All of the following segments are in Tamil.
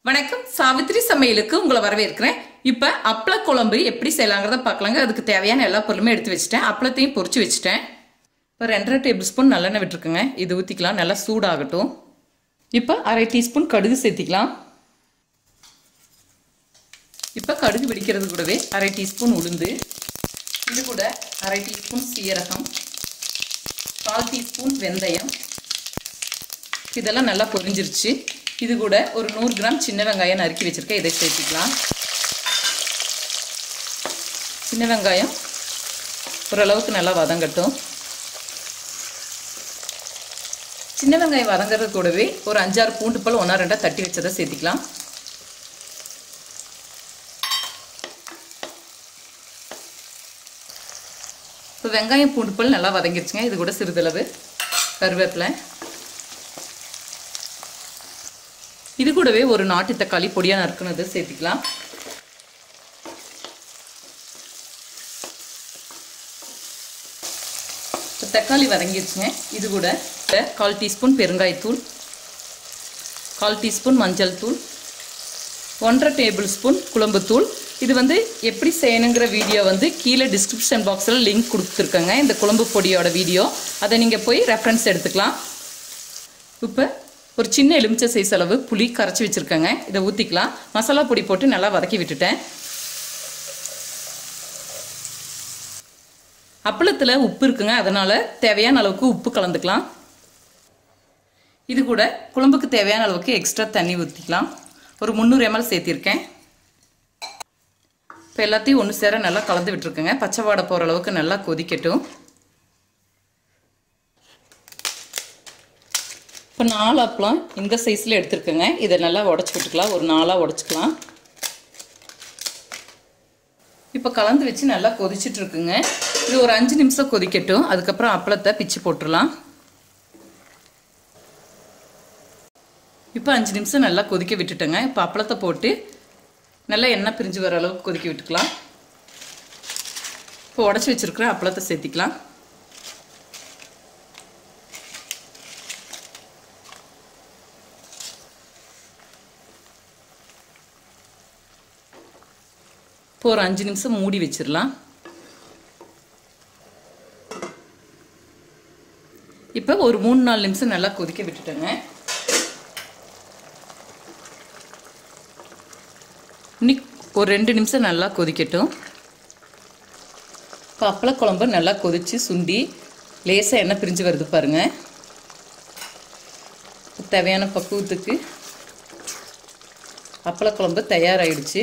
வணக்கம் சாவித்திரி சமையலுக்கு உங்களை வரவேற்கிறேன் இப்போ அப்பள குழம்பு எப்படி செய்யலாங்கிறத பார்க்கலாங்க அதுக்கு தேவையான எல்லா பொருளுமே எடுத்து வச்சுட்டேன் அப்பளத்தையும் பொரிச்சு வச்சுட்டேன் இப்போ ரெண்டரை டேபிள் ஸ்பூன் நல்லெண்ணெய் விட்டுருக்குங்க இது ஊற்றிக்கலாம் நல்லா சூடாகட்டும் இப்போ அரை டீஸ்பூன் கடுகு சேர்த்திக்கலாம் இப்போ கடுகு வெடிக்கிறது கூடவே அரை டீஸ்பூன் உளுந்து இது கூட அரை டீஸ்பூன் சீரகம் கால் டீஸ்பூன் வெந்தயம் இதெல்லாம் நல்லா பொரிஞ்சிருச்சு இது கூட ஒரு நூறு கிராம் சின்ன வெங்காயம் நறுக்கி வச்சுருக்கேன் இதை சேர்த்துக்கலாம் சின்ன வெங்காயம் ஓரளவுக்கு நல்லா வதங்கட்டும் சின்ன வெங்காயம் வதங்குறது கூடவே ஒரு அஞ்சாறு பூண்டு பல் ஒன்றா ரெண்டாக தட்டி வச்சதை சேர்த்திக்கலாம் இப்போ வெங்காயம் பூண்டு பல் நல்லா வதங்கிருச்சுங்க இது கூட சிறிதளவு கருவேப்பிலை இது கூடவே ஒரு நாட்டு தக்காளி பொடியாக நறுக்குனது சேர்த்துக்கலாம் இப்போ தக்காளி வதங்கிடுச்சுங்க இது கூட கால் டீஸ்பூன் பெருங்காயத்தூள் கால் டீஸ்பூன் மஞ்சள் தூள் ஒன்றரை டேபிள் ஸ்பூன் குழம்புத்தூள் இது வந்து எப்படி செய்யணுங்கிற வீடியோ வந்து கீழே டிஸ்கிரிப்ஷன் பாக்ஸில் லிங்க் கொடுத்துருக்கேங்க இந்த குழம்பு பொடியோட வீடியோ அதை நீங்கள் போய் ரெஃபரன்ஸ் எடுத்துக்கலாம் இப்போ ஒரு சின்ன எலுமிச்சை சைஸ் அளவு புளி கரைச்சி வச்சுருக்கேங்க இதை ஊற்றிக்கலாம் மசாலா பொடி போட்டு நல்லா வதக்கி விட்டுட்டேன் அப்பளத்தில் உப்பு இருக்குங்க அதனால் தேவையான அளவுக்கு உப்பு கலந்துக்கலாம் இது கூட குழம்புக்கு தேவையான அளவுக்கு எக்ஸ்ட்ரா தண்ணி ஊற்றிக்கலாம் ஒரு முந்நூறு எம்எல் சேர்த்திருக்கேன் இப்போ எல்லாத்தையும் ஒன்று சேர நல்லா கலந்து விட்டுருக்கேங்க பச்சை வாடை போகிற அளவுக்கு நல்லா கொதிக்கட்டும் இப்போ நாலு அப்பளம் இந்த சைஸில் எடுத்துருக்கேங்க இதை நல்லா உடச்சி விட்டுக்கலாம் ஒரு நாலாக உடச்சிக்கலாம் இப்போ கலந்து வச்சு நல்லா கொதிச்சுட்டு இருக்குங்க இது ஒரு அஞ்சு நிமிஷம் கொதிக்கட்டும் அதுக்கப்புறம் அப்பளத்தை பிச்சு போட்டுடலாம் இப்போ அஞ்சு நிமிஷம் நல்லா கொதிக்க விட்டுட்டேங்க இப்போ அப்பளத்தை போட்டு நல்லா எண்ணெய் பிரிஞ்சு வர அளவுக்கு கொதிக்க விட்டுக்கலாம் இப்போ உடச்சி வச்சுருக்கிற அப்பளத்தை சேர்த்திக்கலாம் இப்போ ஒரு அஞ்சு நிமிஷம் மூடி வச்சிடலாம் இப்போ ஒரு மூணு நாலு நிமிஷம் நல்லா கொதிக்க விட்டுட்டேங்க இன்னைக்கு ஒரு ரெண்டு நிமிஷம் நல்லா கொதிக்கட்டும் இப்போ அப்பள குழம்பு நல்லா கொதித்து சுண்டி லேசாக எண்ணெய் பிரிஞ்சு வருது பாருங்க தேவையான பக்குவத்துக்கு அப்பள குழம்பு தயாராகிடுச்சு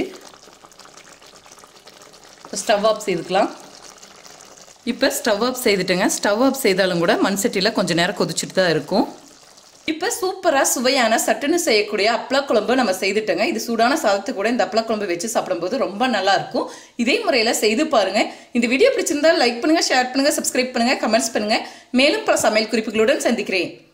இப்போ ஸ்டவ் ஆஃப் செய்துக்கலாம் இப்போ ஸ்டவ் ஆஃப் செய்துட்டேங்க ஸ்டவ் ஆஃப் செய்தாலும் கூட மண் சட்டியில் கொஞ்சம் நேரம் கொதிச்சுட்டு தான் இருக்கும் இப்போ சூப்பராக சுவையான சட்டுன்னு செய்யக்கூடிய அப்பள குழம்பு நம்ம செய்துட்டோங்க இது சூடான சாதத்து கூட இந்த அப்பள குழம்பு வச்சு சாப்பிடும்போது ரொம்ப நல்லா இருக்கும் இதே முறையில் செய்து பாருங்க இந்த வீடியோ பிடிச்சிருந்தா லைக் பண்ணுங்க ஷேர் பண்ணுங்க சப்ஸ்கிரைப் பண்ணுங்க கமெண்ட்ஸ் பண்ணுங்க மேலும் பல சமையல் குறிப்புகளுடன் சந்திக்கிறேன்